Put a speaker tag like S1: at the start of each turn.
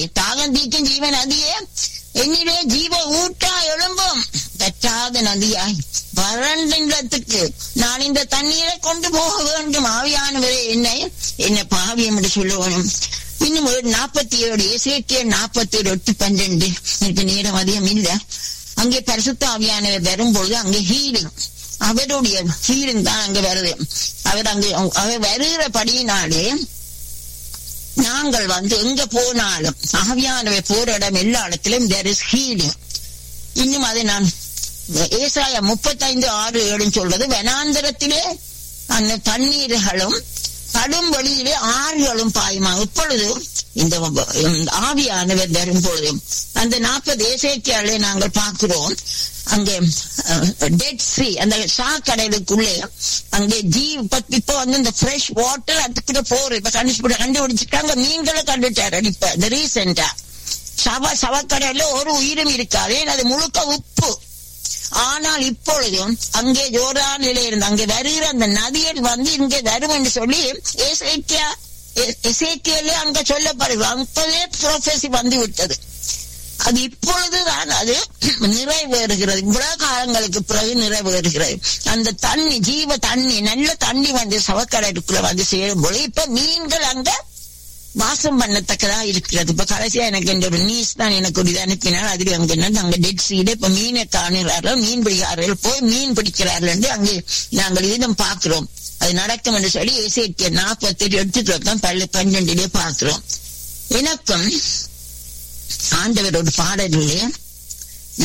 S1: தாகம் தீக்கும் ஜீவ நதியே என்னிலே ஜீவ ஊட்டா எழும்பும் தற்றாத நதியாய் வறண்ட நிலத்துக்கு நான் இந்த தண்ணீரை கொண்டு போக வேண்டும் ஆவியானவரே என்னை என்ன பாவியம் என்று சொல்லுவோம் இன்னும் ஒரு நாற்பத்தி ஏழு இசைக்கிய நாற்பத்தி ஏழு எட்டு பன்னெண்டு எனக்கு நேரம் அதிகம் இல்ல அங்கே பரிசுத்த ஆவியானவர் வரும்பொழுது அங்கே ஹீலிங் அவருடைய ஹீலிங் தான் அங்க வருது அவர் அங்கே அவர் வருகிறபடியினாலே நாங்கள் வந்து எங்க போனாலும் ஆவியானவர் போற இடம் எல்லா இடத்திலும் there is healing இன்னும் அதை நான் ஏசாயா முப்பத்தைந்து ஆறு ஏழுன்னு சொல்றது வனாந்தரத்திலே அந்த தண்ணீர்களும் கடும் வழியிலே ஆறுகளும் பாயுமா இப்பொழுது இந்த ஆவியானவர் வரும் பொழுது அந்த நாற்பது ஏசேக்கியாலே நாங்கள் பார்க்கிறோம் அங்கே டெட் சி அந்த சாக்கடலுக்குள்ளே அங்கே ஜீ இப்ப வந்து இந்த ஃப்ரெஷ் வாட்டர் அதுக்குள்ள போற இப்ப கண்டுபிடி கண்டுபிடிச்சிருக்காங்க மீன்களை கண்டுட்டாரு இப்ப இந்த ரீசெண்டா சவ சவக்கடல்ல ஒரு உயிரும் இருக்காது அது முழுக்க உப்பு ஆனால் இப்பொழுதும் அங்கே ஜோர்டானில இருந்து அங்கே வருகிற அந்த நதியில் வந்து இங்கே வரும் என்று சொல்லி ஏசேக்கியா எசேக்கியலே அங்க சொல்லப்படுது அப்பவே ப்ரோஃபஸி வந்து விட்டது அது இப்பொழுதுதான் அது நிறைவேறுகிறது இவ்வளவு காலங்களுக்கு பிறகு நிறைவேறுகிறது அந்த தண்ணி ஜீவ தண்ணி நல்ல தண்ணி வந்து சவக்கடலுக்குள்ள வந்து சேரும் போது இப்ப மீன்கள் அங்க வாசம் பண்ணத்தக்கதா இருக்கிறது இப்ப கடைசியா எனக்கு இந்த ஒரு நியூஸ் தான் எனக்கு ஒரு இது அனுப்பினார் அதுல அங்க என்ன அங்க டெட் சீடு இப்ப மீனை காணுகிறார்கள் மீன் பிடிக்கிறார்கள் போய் மீன் பிடிக்கிறார்கள் என்று அங்கே நாங்கள் இதம் பார்க்கிறோம் அது நடக்கும் என்று சொல்லி இசைக்கு நாற்பத்தி எட்டு எடுத்துட்டு தான் பள்ளி பன்னெண்டிலே பார்க்கிறோம் எனக்கும் ஆண்டவர் ஒரு பாடலிலே